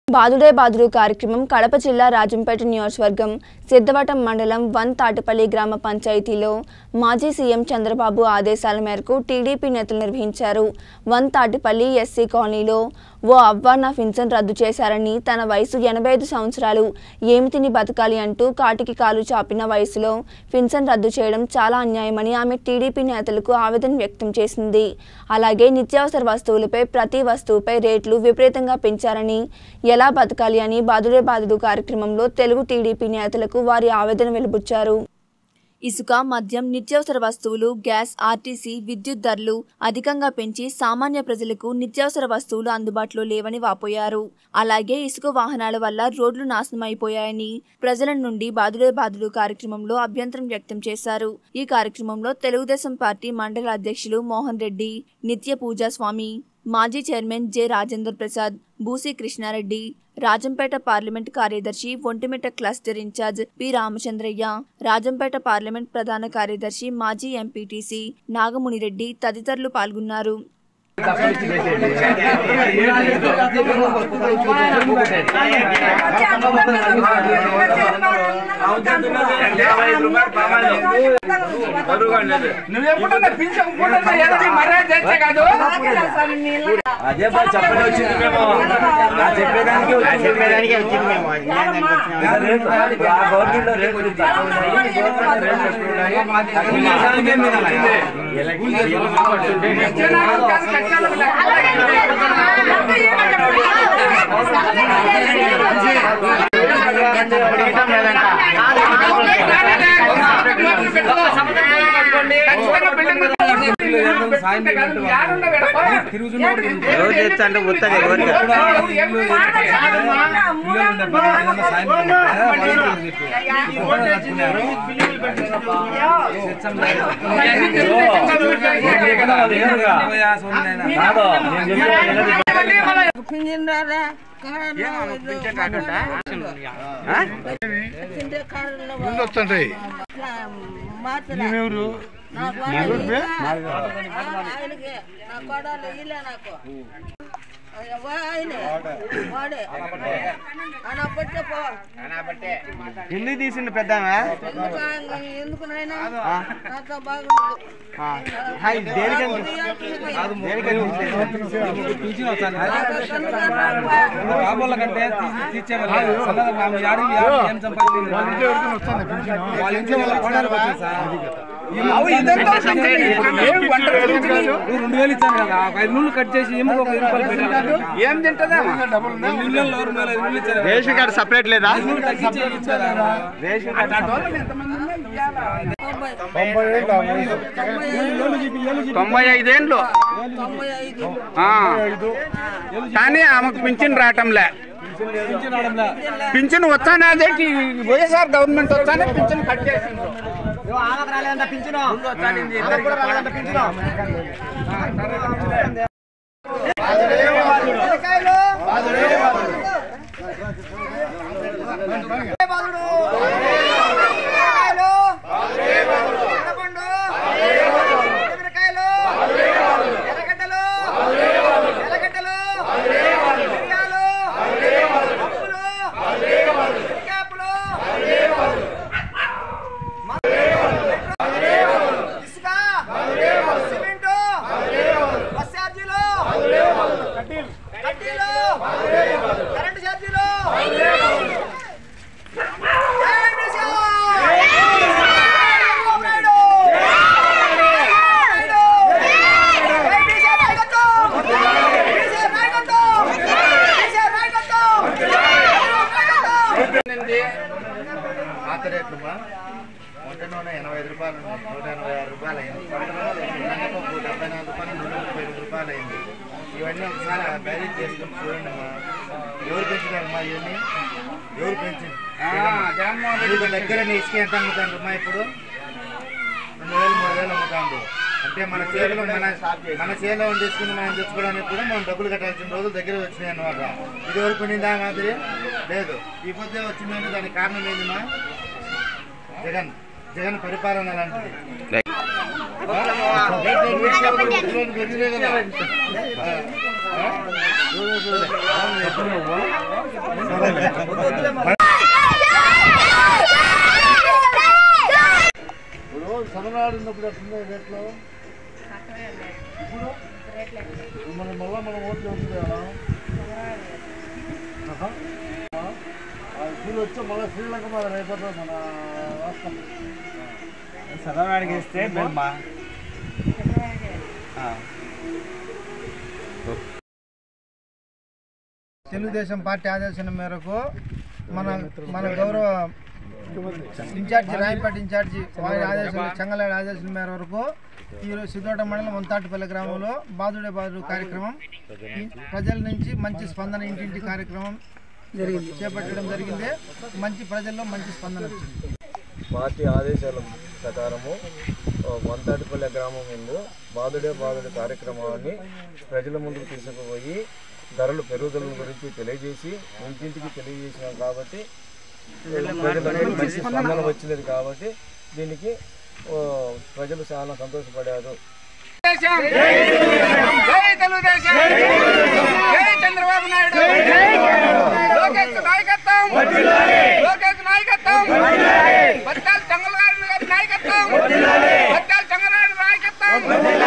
బాదుడే బాదుడు కార్యక్రమం కడప జిల్లా రాజంపేట నియోజకవర్గం సిద్ధవటం మండలం వన్ తాటిపల్లి గ్రామ పంచాయతీలో మాజీ సీఎం చంద్రబాబు ఆదేశాల మేరకు టీడీపీ నేతలు నిర్వహించారు వన్ తాటిపల్లి ఎస్సీ కాలనీలో ఓ అవ్వ నా పింఛన్ రద్దు చేశారని తన వయసు ఎనభై ఐదు సంవత్సరాలు ఏమి తిని బతకాలి అంటూ కాటికి కాలు చాపిన వయసులో పింఛన్ రద్దు చేయడం చాలా అన్యాయమని ఆమె టీడీపీ నేతలకు ఆవేదన వ్యక్తం చేసింది అలాగే నిత్యావసర వస్తువులపై ప్రతి వస్తువుపై రేట్లు విపరీతంగా పెంచారని ఎలా బతకాలి అని బాదుడే బాదుడు కార్యక్రమంలో తెలుగు టీడీపీ నేతలకు వారి ఆవేదన వెలుబుచ్చారు ఇసుక మద్యం నిత్యావసర వస్తువులు గ్యాస్ ఆర్టీసీ విద్యుత్ ధరలు అధికంగా పెంచి సామాన్య ప్రజలకు నిత్యావసర వస్తువులు అందుబాటులో లేవని వాపోయారు అలాగే ఇసుక వాహనాల వల్ల రోడ్లు నాశనం అయిపోయాయని ప్రజల నుండి బాదుడే బాదుడు కార్యక్రమంలో అభ్యంతరం వ్యక్తం చేశారు ఈ కార్యక్రమంలో తెలుగుదేశం పార్టీ మండల అధ్యక్షులు మోహన్ రెడ్డి నిత్య పూజా స్వామి మాజీ chairman J Rajender Prasad Boosi Krishnareddy Rajampet parliament కార్యదర్శి Ontimitta cluster in charge P Ramachandraiah Rajampet parliament ప్రధాన కార్యదర్శి మాజీ ఎంపీటీసీ నాగమునిరెడ్డి తదితరులు పాల్గొన్నారు నువ్వెప్పుడన్నా పింఛన్ పూటన్నా ఏదైనా మర్యాద చేస్తే కాదు అదే బాగా చెప్పని వచ్చింది మేము ఆ చెప్పేదానికి ఆ చెప్పేదానికి వచ్చింది మేము ఆ రేటు ఆ గవర్నమెంట్ లో రేటు గురించి తక్కువ ఉన్నాయి. ఈ గవర్నమెంట్ రేట్లు ఎక్కువ ఉన్నాయి. తక్కువ చేసానికే మీరు అలాగా. జనాలు కాదు కష్టాలు లెక్క. ఖచ్చితంగా బిల్డింగ్ పెట్టుకుంటే కాదు, నువ్వు యాడున్నా పెడపా? ఎవరు చేస్తా అంటే ఉత్తది ఎవరికి కాదు నేను చెప్పేది ముందు వస్తుంటాయి మేమెవరు ఆయనకి నా కొడాలి ఇలే నాకు ఆయనే వాడే ఆయన పట్టే పో ఎందుకు తీసిండు పెద్ద ఎందుకు ఆయన- ఎందుకు నాయన నాతో బాగుండదు దేనికంటే కాబోళ్ళ కంటే తీర్చేవాళ్ళు సన్నగా మా యాడి యాడి ఏం సంపాదించింది వాళ్ళ ఇంట్లో వాళ్ళ కోడలు వచ్చింది సార్ ఏం వంట గురించి నువ్వు రెండు వేలు ఇచ్చాను కదా ఒక ఐదు నూళ్ళు కట్ చేసి ఏమో ఒక ఐదు రూపాయలు పెట్టాను ఏం తింటదా రెండు ఇళ్ళల్లో రెండు వేల ఐదు నూళ్ళు ఇచ్చారు రేషన్ కార్డు సపరేట్ లేదా ఐదు నూళ్ళు తగ్గించి ఇచ్చారు రేషన్ కార్డు తొంభై ఐదేండ్లు తొంభై ఐదు ఆ. కానీ ఆమెకు పింఛన్ రావటంలే పింఛన్ రావడంలే. పింఛన్ వచ్చానేదేంటి వైఎస్ఆర్ గవర్నమెంట్ వచ్చానే పింఛన్ కట్ చేసిండ్రు పాత రేట్లుమా వంట నూనె ఎనభై ఐదు రూపాయలు ఉంది నూట ఎనభై ఆరు రూపాయలు అయింది శనగపప్పు డెబ్బై నాలుగు రూపాయలు నూట ముప్పై ఐదు రూపాయలు అయింది ఇవన్నీ ఒకసారి బ్యారేజ్ చేసుకుని చూడండి అమ్మా ఎవరు పెంచినారమ్మా ఇవన్నీ ఎవరు పెంచింది మీకు దగ్గర నీ ఇసుక ఎంత అమ్ముతాను అమ్మా ఇప్పుడు రెండు వేలు మూడు వేలు అమ్ముతాండు అంటే మన చేతిలో మన మన చేతిలో ఉండి తీసుకుని మనం తెచ్చుకోవడానికి కూడా మనం డబ్బులు కట్టాల్సిన రోజులు దగ్గర వచ్చినాయి అన్నమాట ఇది వరకు ఉండిందా మాదిరి లేదు ఈ పొద్దే వచ్చిందంటే దానికి కారణం ఏందమ్మా జగన్ జగన్ పరిపాలన అలాంటిది చూడు, చూడు. ఇప్పుడు సగనాడు ఉన్నప్పుడు ఎట్లున్నాయి రేట్లు ఇప్పుడు మన మళ్ళా మనం ఓట్లు వేసుకునేవాళ్ళం ఫీల్ వచ్చి మళ్ళీ శ్రీలంక మీద అయిపోతుంది మన రాష్ట్రం చదవడానికి ఇస్తే మేము బా- ఆ. తెలుగుదేశం పార్టీ ఆదేశం మేరకు మన మన గౌరవ ఇన్ఛార్జి రాయపేట ఇన్ఛార్జి వారి ఆదేశాలు చెంగలాడి ఆదేశాల మేర వరకు ఈరోజు సిద్ధోట మండలం వంతాటిపల్లి గ్రామంలో బాదుడే బాదుడు కార్యక్రమం ఈ ప్రజల నుంచి మంచి స్పందన ఇంటింటి కార్యక్రమం జరిగింది చేపట్టడం జరిగింది మంచి ప్రజల్లో మంచి స్పందన వచ్చింది పార్టీ ఆదేశాల ప్రకారము ఆ, వంతాటిపల్లె గ్రామం ముందు బాదుడే బాదుడే కార్యక్రమాన్ని ప్రజల ముందుకు తీసుకుపోయి ధరలు పెరుగుదల గురించి తెలియజేసి ఇంటింటికి తెలియజేసినాం కాబట్టి ప్రజలకు మంచి స్పందన వచ్చినది కాబట్టి దీనికి ఆ, ప్రజలు చాలా సంతోషపడారు జై తెలుగుదేశం జై చంద్రబాబు నాయుడు లోకేష్ నాయకత్వం లోకేష్ నాయకత్వం బత్తాల చంద్రబాబు గారి నాయకత్వం బత్తాల చంద్రబాబు నాయకత్వం